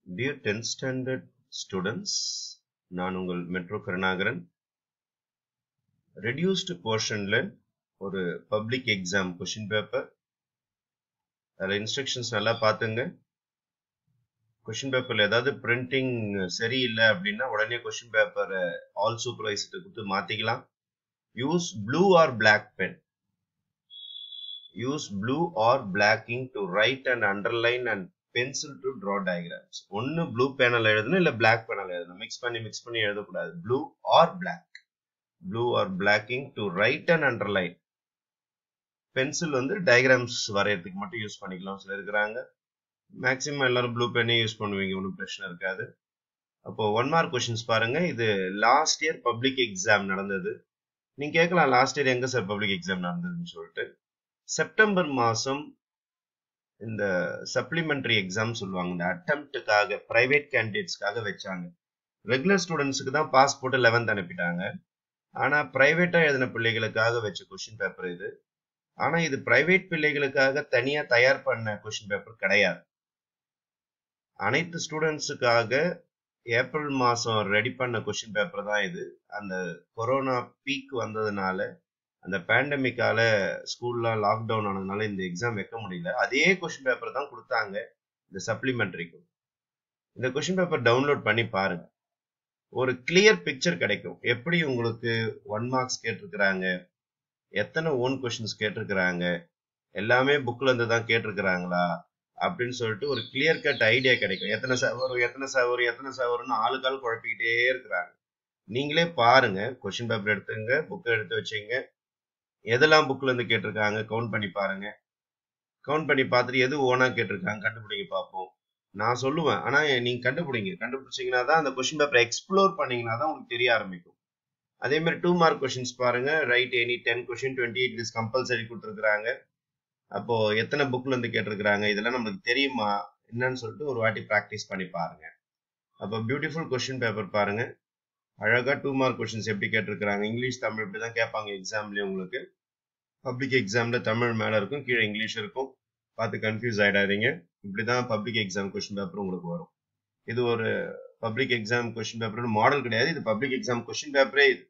Dear 10th standard students, நான் உங்கள் metro Karunakaran reduced போர்ஷன்ல ஒரு பப்ளிக் எக்ஸாம் கொஷின் பேப்பர் அதில் இன்ஸ்ட்ரக்ஷன்ஸ் நல்லா பார்த்துங்க கொஷின் பேப்பர்ல ஏதாவது பிரிண்டிங் சரியில்லை அப்படின்னா உடனே கொஷின் பேப்பரை ஆல் சூப்பர்வைசர்கிட்ட கொடுத்து மாத்திக்கலாம் use blue or black pen use blue or black ink to write and underline and pencil to draw diagrams ஒன்னு ப்ளூ பேனல் எழுதணும் இல்ல பிளாக் பேனல் எழுதணும் மிக்ஸ் பண்ணி மிக்ஸ் பண்ணி எழுதக்கூடாது blue or black blue or black ink to write and underline pencil வந்து டயக்ராம்ஸ் வரையறதுக்கு மட்டும் யூஸ் பண்ணிக்கலாம் சில இருக்கிறாங்க மேக்சிமம் எல்லாரும் ப்ளூ பென்னே யூஸ் பண்ணுவீங்க ஒன்றும் பிரச்சனை இருக்காது அப்போ ஒன் மார்க் கொஷின்ஸ் பாருங்க இது லாஸ்ட் இயர் பப்ளிக் எக்ஸாம் நடந்தது நீங்க கேட்கலாம் லாஸ்ட் இயர் எங்க சார் பப்ளிக் எக்ஸாம் நடந்ததுன்னு சொல்லிட்டு செப்டம்பர் மாசம் இந்த சப்ளிமெண்டரி எக்ஸாம் சொல்லுவாங்க இந்த அட்டம்ப்டுக்காக பிரைவேட் கேண்டிடேட்ஸ்க்காக வச்சாங்க ரெகுலர் ஸ்டூடெண்ட்ஸுக்கு தான் பாஸ் போட்டு லெவன்த் அனுப்பிட்டாங்க ஆனா பிரைவேட்டா எழுதின பிள்ளைகளுக்காக வச்ச கொஸ்டின் பேப்பர் இது ஆனா இது பிரைவேட் பிள்ளைகளுக்காக தனியா தயார் பண்ண கொஸ்டின் பேப்பர் கிடையாது அனைத்து ஸ்டூடெண்ட்ஸுக்காக ஏப்ரல் மாசம் ரெடி பண்ண கொஸ்டின் பேப்பர் தான் இது அந்த கொரோனா பீக் வந்ததுனால அந்த பேண்டமிக்கால ஸ்கூல்லாம் லாக்டவுன் ஆனதுனால இந்த எக்ஸாம் வைக்க முடியல அதே கொஸ்டின் பேப்பர் தான் கொடுத்தாங்க இந்த சப்ளிமெண்டரிக்கும் இந்த கொஸ்டின் பேப்பர் டவுன்லோட் பண்ணி பாருங்க ஒரு கிளியர் பிக்சர் கிடைக்கும் எப்படி உங்களுக்கு ஒன் மார்க்ஸ் கேட்டிருக்கிறாங்க எத்தனை ஓன் கொஸ்டின்ஸ் கேட்டிருக்கிறாங்க எல்லாமே புக்ல இருந்து தான் கேட்டிருக்கிறாங்களா அப்படின்னு சொல்லிட்டு ஒரு கிளியர் கட் ஐடியா கிடைக்கும் எத்தனை சவர் எத்தனை சவர் எத்தனை சவர்னு ஆளுக்கால் குழப்பிக்கிட்டே இருக்கிறாங்க நீங்களே பாருங்க கொஸ்டின் பேப்பர் எடுத்துங்க புக்கை எடுத்து வச்சுங்க எதெல்லாம் புக்ல இருந்து கேட்டிருக்காங்க கவுண்ட் பண்ணி பாருங்க கவுண்ட் பண்ணி பார்த்துட்டு எது ஓனா கேட்டிருக்காங்க கண்டுபிடிங்க பார்ப்போம் நான் சொல்லுவேன் ஆனா நீங்க கண்டுபிடிங்க கண்டுபிடிச்சீங்கன்னா தான் அந்த கொஸ்டின் பேப்பரை எக்ஸ்ப்ளோர் பண்ணீங்கன்னா தான் உங்களுக்கு தெரிய ஆரம்பிக்கும் அதே மாதிரி டூ மார்க் கொஸ்டின்ஸ் பாருங்க right any ten question twenty eight is compulsory கொடுத்துருக்காங்க அப்போ எத்தனை புக்ல இருந்து கேட்டிருக்கிறாங்க இதெல்லாம் நம்மளுக்கு தெரியுமா என்னன்னு சொல்லிட்டு ஒரு வாட்டி ப்ராக்டிஸ் பண்ணி பாருங்க அப்போ பியூட்டிஃபுல் கொஸ்டின் பேப்பர் பாருங்க அழகா டூ மார்க் கொஸ்டின்ஸ் எப்படி கேட்டிருக்கிறாங்க இங்கிலீஷ் தமிழ் இப்படி தான் கேட்பாங்க எக்ஸாம்லயே உங்களுக்கு பப்ளிக் எக்ஸாம்ல தமிழ் மேல இருக்கும் கீழே இங்கிலீஷ் இருக்கும் பார்த்து கன்ஃபியூஸ் ஆயிடாதீங்க இப்படிதான் பப்ளிக் எக்ஸாம் கொஸ்டின் பேப்பர் உங்களுக்கு வரும் இது ஒரு public exam question paper model கிடையாது இது பப்ளிக் எக்ஸாம் கொஸ்டின் பேப்பரே இது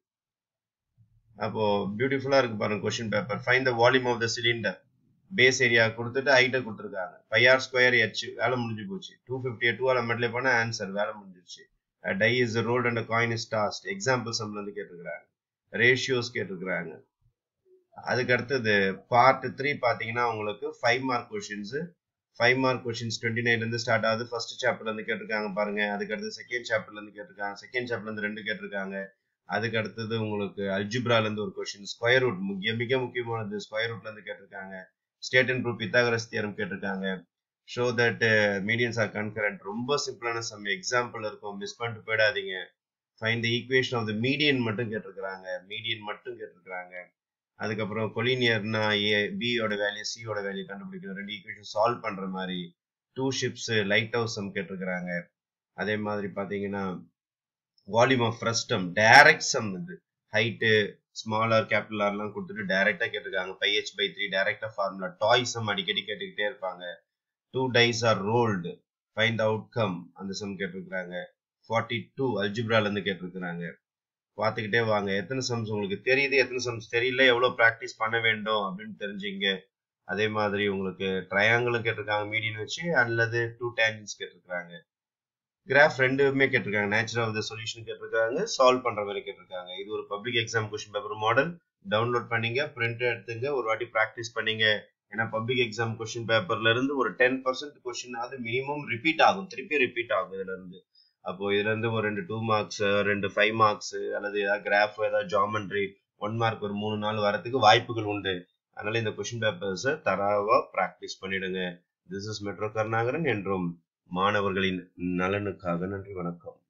அப்போ பியூட்டிஃபுல்லா இருக்கு பாருங்க question paper find the volume of the cylinder base area கொடுத்துட்டு ஹைட்டை கொடுத்துருக்காங்க ஃபைவ் ஆர் ஸ்கொயர் ஹெச் வேலை முடிஞ்சு போச்சு டூ ஃபிஃப்டி டூ ஆல் மெட்லே போனா ஆன்சர் வேலை முடிஞ்சிருச்சு die is rolled and coin is tossed example சம்ல இருந்து கேட்டிருக்கிறாங்க ரேஷியோஸ் கேட்டிருக்கிறாங்க அதுக்கு அடுத்தது பார்ட் த்ரீ பாத்தீங்கன்னா உங்களுக்கு five mark questions five mark questions twenty நைன்ல இருந்து ஸ்டார்ட் ஆகுது ஃபர்ஸ்ட் சாப்டர்ல இருந்து கேட்டிருக்காங்க பாருங்க அதுக்கு அடுத்து செகண்ட் சாப்டர்ல இருந்து கேட்டிருக்காங்க செகண்ட் சாப்டர்ல இருந்து ரெண்டு கேட்டிருக்காங்க அதுக்கு அடுத்தது உங்களுக்கு அல்ஜிப்ரால இருந்து ஒரு கொஸ்டின் ஸ்கொயர் ரூட் மிக மிக முக்கியமானது ஸ்கொயர் ரூட்ல இருந்து கேட்டிருக்காங்க state and proof Pythagoras theorem கேட்டிருக்காங்க show that medians are concurrent ரொம்ப சிம்பிளான சம் எக்ஸாம்பிள் இருக்கும் மிஸ் பண்ணிட்டு போயிடாதீங்க find the equation of the median மட்டும் கேட்டிருக்கிறாங்க மீடியன் மட்டும் கேட்டிருக்கிறாங்க அதுக்கப்புறம் கொலினியர்னா ஏ பியோட வேல்யூ சியோட வேல்யூ கண்டுபிடிக்கணும் ரெண்டு ஈக்குவேஷன் சால்வ் பண்ற மாதிரி two ships lighthouse sum கேட்டிருக்கிறாங்க அதே மாதிரி பாத்தீங்கன்னா volume of frustum direct sum இது ஹைட்டு ஸ்மாலர் கேபிட்டல் ஆர்லாம் கொடுத்துட்டு டைரக்டா கேட்டிருக்காங்க பை ஹெச் பை த்ரீ டைரக்டா ஃபார்முலா டாய் சம் அடிக்கடி கேட்டுக்கிட்டே இருப்பாங்க two dice are rolled find outcome அந்த சம் கேட்டிருக்கிறாங்க ஃபார்ட்டி டூ அல்ஜிப்ரால இருந்து கேட்டிருக்கிறாங்க பார்த்துக்கிட்டே வாங்க எத்தனை சம்ஸ் உங்களுக்கு தெரியுது எத்தனை சம்ஸ் தெரியல எவ்வளவு ப்ராக்டிஸ் பண்ண வேண்டும் அப்படின்னு தெரிஞ்சுங்க அதே மாதிரி உங்களுக்கு ட்ரையாங்கிளும் கேட்டிருக்காங்க மீடியன் வச்சு அல்லது டூ டேஞ்சன்ஸ் கேட்டிருக்காங்க கிராஃப் ரெண்டுமே கேட்டிருக்காங்க நேச்சர் ஆஃப் த சொல்யூஷன் கேட்டிருக்காங்க சால்வ் பண்ற மாதிரி கேட்டிருக்காங்க இது ஒரு public exam question paper model download பண்ணீங்க பிரிண்ட் எடுத்துங்க ஒரு வாட்டி ப்ராக்டிஸ் பண்ணீங்க ஏன்னா பப்ளிக் எக்ஸாம் கொஸ்டின் பேப்பர்ல இருந்து ஒரு டென் பர்சன்ட் கொஸ்டின் ஆகுது மினிமம் ரிப்பீட் ஆகும் திருப்பி ரிப்பீட் ஆகும் இதுல இருந்து அப்போ இதுல இருந்து ஒரு ரெண்டு டூ மார்க்ஸ் ரெண்டு ஃபைவ் மார்க்ஸ் அல்லது ஏதாவது கிராஃப் ஏதாவது ஜாமெண்ட்ரி ஒன் மார்க் ஒரு மூணு நாள் வரதுக்கு வாய்ப்புகள் உண்டு அதனால இந்த கொஸ்டின் பேப்பர்ஸை தராவா ப்ராக்டிஸ் பண்ணிடுங்க திஸ் இஸ் மெட்ரோ கருணாகரன் என்றும் மாணவர்களின் நலனுக்காக நன்றி வணக்கம்